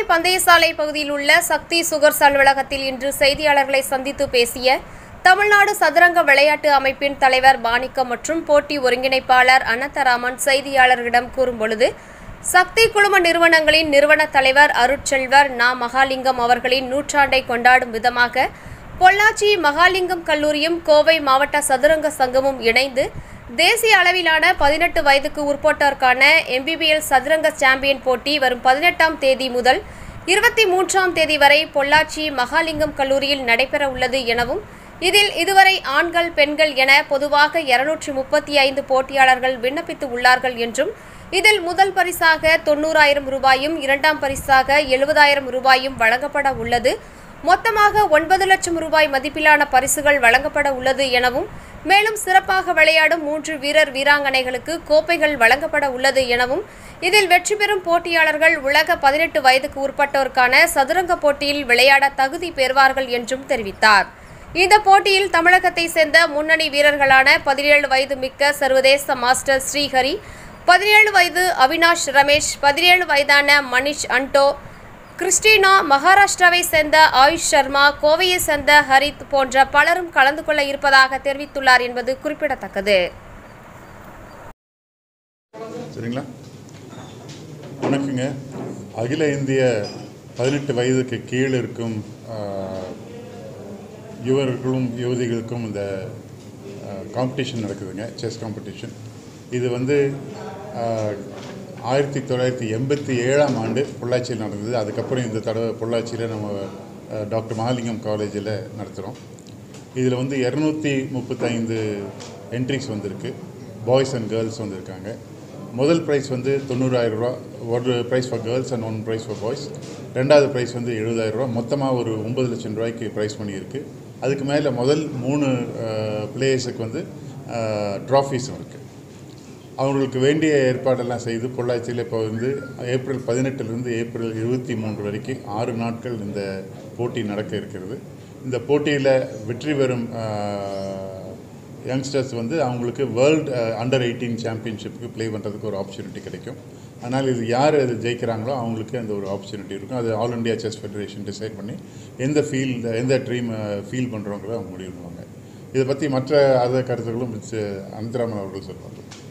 பந்தயசாலை பகுதியில் உள்ள சக்தி சுகர்ஸ் அலுவலகத்தில் இன்று செய்தியாளர்களை சந்தித்து பேசிய தமிழ்நாடு சதுரங்க விளையாட்டு அமைப்பின் தலைவர் மாணிக்கம் மற்றும் போட்டி ஒருங்கிணைப்பாளர் அனந்தராமன் செய்தியாளர்களிடம் கூறும்பொழுது சக்தி குழும நிறுவனங்களின் நிறுவன தலைவர் அருட்செல்வர் நா மகாலிங்கம் அவர்களின் நூற்றாண்டை கொண்டாடும் விதமாக பொள்ளாச்சி மகாலிங்கம் கல்லூரியும் கோவை மாவட்ட சதுரங்க சங்கமும் இணைந்து தேசிய அளவிலான பதினெட்டு வயதுக்கு உட்பட்டோருக்கான எம்பிபிஎல் சதுரங்க சாம்பியன் போட்டி வரும் பதினெட்டாம் தேதி முதல் இருபத்தி மூன்றாம் தேதி வரை பொள்ளாச்சி மகாலிங்கம் கல்லூரியில் நடைபெற உள்ளது எனவும் இதில் இதுவரை ஆண்கள் பெண்கள் என பொதுவாக இருநூற்றி முப்பத்தி ஐந்து போட்டியாளர்கள் விண்ணப்பித்து உள்ளார்கள் என்றும் இதில் முதல் பரிசாக தொண்ணூறாயிரம் ரூபாயும் இரண்டாம் பரிசாக எழுபதாயிரம் ரூபாயும் வழங்கப்பட உள்ளது மொத்தமாக ஒன்பது லட்சம் ரூபாய் மதிப்பிலான பரிசுகள் வழங்கப்பட உள்ளது எனவும் மேலும் சிறப்பாக விளையாடும் மூன்று வீரர் வீராங்கனைகளுக்கு கோப்பைகள் வழங்கப்பட உள்ளது எனவும் இதில் வெற்றி பெறும் போட்டியாளர்கள் உலக பதினெட்டு வயதுக்கு உட்பட்டோருக்கான சதுரங்க போட்டியில் விளையாட தகுதி பெறுவார்கள் என்றும் தெரிவித்தார் இந்த போட்டியில் தமிழகத்தை சேர்ந்த முன்னணி வீரர்களான பதினேழு வயது மிக்க சர்வதேச மாஸ்டர் ஸ்ரீஹரி பதினேழு வயது அவினாஷ் ரமேஷ் பதினேழு வயதான மனிஷ் அன்டோ கிறிஸ்டினா மகாராஷ்டிராவை சேர்ந்த ஆயுஷ் சர்மா கோவையை சேர்ந்த ஹரித் போன்ற பலரும் கலந்து கொள்ள இருப்பதாக தெரிவித்துள்ளார் என்பது குறிப்பிடத்தக்கது சரிங்களா வணக்கங்க அகில இந்திய பதினெட்டு வயதுக்கு கீழ் இருக்கும் ஆஹ், யுவர்களும் யுவதிகளுக்கும் இந்த காம்படிஷன் நடக்குதுங்க செஸ் காம்படிஷன் இது வந்து ஆஹ், ஆயிரத்தி தொள்ளாயிரத்தி எண்பத்தி ஏழாம் ஆண்டு பொள்ளாச்சியில் நடந்தது அதுக்கப்புறம் இந்த தடவை பொள்ளாச்சியில் நம்ம ஆஹ், டாக்டர் மகாலிங்கம் காலேஜில் நடத்துகிறோம் இதில் வந்து இரநூத்தி முப்பத்தைந்து என்ட்ரிஸ் வந்திருக்கு பாய்ஸ் அண்ட் கேர்ள்ஸ் வந்திருக்காங்க முதல் ப்ரைஸ் வந்து தொண்ணூறாயிரம் ரூபா ஒரு price for girls and one price for boys ரெண்டாவது ப்ரைஸ் வந்து எழுபதாயிரம் ரூபா மொத்தமாக ஒரு ஒம்பது லட்சம் ரூபாய்க்கு ப்ரைஸ் பண்ணியிருக்கு அதுக்கு மேலே முதல் மூணு பிளேயர்ஸுக்கு வந்து ட்ராஃபீஸும் இருக்குது அவங்களுக்கு வேண்டிய ஏற்பாடெல்லாம் செய்து பொள்ளாச்சியில் இப்போ வந்து ஏப்ரல் பதினெட்டுலேருந்து ஏப்ரல் இருபத்தி மூன்று வரைக்கும் ஆறு நாட்கள் இந்த போட்டி நடக்க இருக்கிறது இந்த போட்டியில் வெற்றி பெறும் யங்ஸ்டர்ஸ் வந்து அவங்களுக்கு வேர்ல்டு அண்டர் எயிட்டீன் சாம்பியன்ஷிப்புக்கு ப்ளே பண்ணுறதுக்கு ஒரு ஆப்பர்ச்சுனிட்டி கிடைக்கும் அதனால் இது யார் அது ஜெயிக்கிறாங்களோ அவங்களுக்கு அந்த ஒரு ஆப்பர்ச்சுனிட்டி இருக்கும் அது all India chess federation decide பண்ணி எந்த ஃபீல் எந்த ட்ரீம் ஃபீல் பண்ணுறவங்களோ அவங்க முடிவு பண்ணுவாங்க இதை பற்றி மற்ற அத கருத்துக்களும் அனந்தராமன் அவர்கள் சொல்லுவாங்க